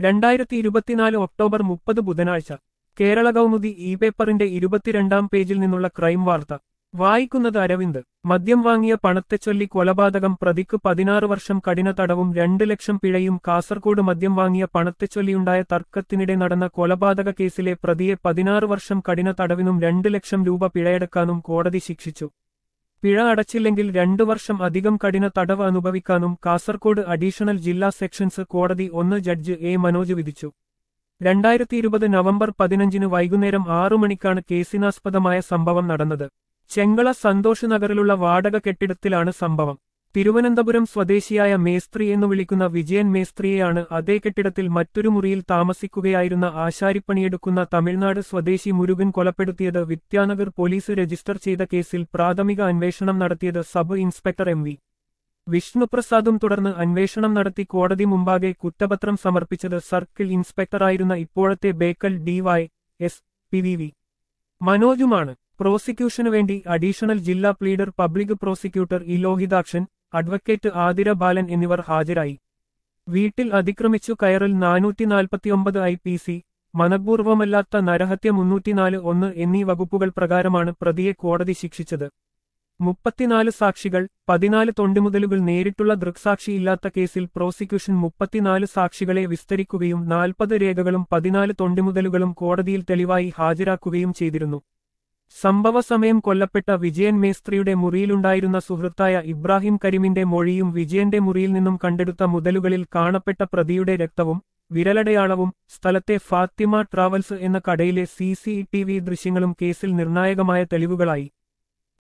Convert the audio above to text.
രണ്ടായിരത്തി ഇരുപത്തിനാല് ഒക്ടോബർ മുപ്പത് ബുധനാഴ്ച കേരള കൗമുദി ഇ പേപ്പറിന്റെ ഇരുപത്തിരണ്ടാം പേജിൽ നിന്നുള്ള ക്രൈം വാർത്ത വായിക്കുന്നത് അരവിന്ദ് മദ്യം വാങ്ങിയ പണത്തെച്ചൊല്ലി കൊലപാതകം പ്രതിക്ക് പതിനാറ് വർഷം കഠിന തടവും രണ്ട് ലക്ഷം പിഴയും കാസർകോട് മദ്യം വാങ്ങിയ പണത്തെച്ചൊല്ലിയുണ്ടായ തർക്കത്തിനിടെ നടന്ന കൊലപാതക കേസിലെ പ്രതിയെ പതിനാറ് വർഷം കഠിന തടവിനും രണ്ട് ലക്ഷം രൂപ പിഴയടക്കാനും കോടതി ശിക്ഷിച്ചു പിഴ അടച്ചില്ലെങ്കിൽ രണ്ടു വർഷം അധികം കഠിന തടവ് അനുഭവിക്കാനും കാസർകോട് അഡീഷണൽ ജില്ലാ സെക്ഷൻസ് കോടതി ഒന്ന് ജഡ്ജ് എ മനോജ് വിധിച്ചു രണ്ടായിരത്തി ഇരുപത് നവംബർ പതിനഞ്ചിന് വൈകുന്നേരം ആറു മണിക്കാണ് കേസിനാസ്പദമായ സംഭവം നടന്നത് ചെങ്കള സന്തോഷ് നഗറിലുള്ള വാടക കെട്ടിടത്തിലാണ് സംഭവം തിരുവനന്തപുരം സ്വദേശിയായ മേസ്ത്രി എന്നു വിളിക്കുന്ന വിജയൻ മേസ്ത്രിയെയാണ് അതേ കെട്ടിടത്തിൽ മറ്റൊരു മുറിയിൽ താമസിക്കുകയായിരുന്ന ആശാരിപ്പണിയെടുക്കുന്ന തമിഴ്നാട് സ്വദേശി മുരുകൻ കൊലപ്പെടുത്തിയത് വിദ്യാനഗർ പോലീസ് രജിസ്റ്റർ ചെയ്ത കേസിൽ പ്രാഥമിക അന്വേഷണം നടത്തിയത് സബ് ഇൻസ്പെക്ടർ എം വി വിഷ്ണുപ്രസാദും തുടർന്ന് അന്വേഷണം നടത്തി കോടതി മുമ്പാകെ കുറ്റപത്രം സമർപ്പിച്ചത് സർക്കിൾ ഇൻസ്പെക്ടറായിരുന്ന ഇപ്പോഴത്തെ Bekal DY S P V V മനോജുമാണ് പ്രോസിക്യൂഷനു വേണ്ടി അഡീഷണൽ ജില്ലാ pleader public prosecutor E Lohithakshan advocate Athira Balan എന്നിവർ ഹാജരായി വീട്ടിൽ അതിക്രമിച്ചു കയറൽ നാനൂറ്റി നാൽപ്പത്തിയൊമ്പത് ഐ പി സി മനഃപൂർവമല്ലാത്ത നരഹത്യ മുന്നൂറ്റിനാല് ഒന്ന് എന്നീ വകുപ്പുകൾ പ്രകാരമാണ് പ്രതിയെ കോടതി ശിക്ഷിച്ചത് മുപ്പത്തിനാല് സാക്ഷികൾ പതിനാല് തൊണ്ടിമുതലുകൾ നേരിട്ടുള്ള ദൃക്സാക്ഷിയില്ലാത്ത കേസിൽ പ്രോസിക്യൂഷൻ മുപ്പത്തിനാല് സാക്ഷികളെ വിസ്തരിക്കുകയും നാൽപ്പത് രേഖകളും പതിനാല് തൊണ്ടിമുതലുകളും കോടതിയിൽ തെളിവായി ഹാജരാക്കുകയും ചെയ്തിരുന്നു സംഭവ സമയം കൊല്ലപ്പെട്ട വിജയൻ മേസ്ത്രിയുടെ മുറിയിലുണ്ടായിരുന്ന സുഹൃത്തായ ഇബ്രാഹിം കരീമിന്റെ മൊഴിയും വിജയന്റെ മുറിയിൽ നിന്നും കണ്ടെടുത്ത മുതലുകളിൽ കാണപ്പെട്ട പ്രതിയുടെ രക്തവും വിരലടയാളവും സ്ഥലത്തെ ഫാത്തിമ ട്രാവൽസ് എന്ന കടയിലെ സി ദൃശ്യങ്ങളും കേസിൽ നിർണായകമായ തെളിവുകളായി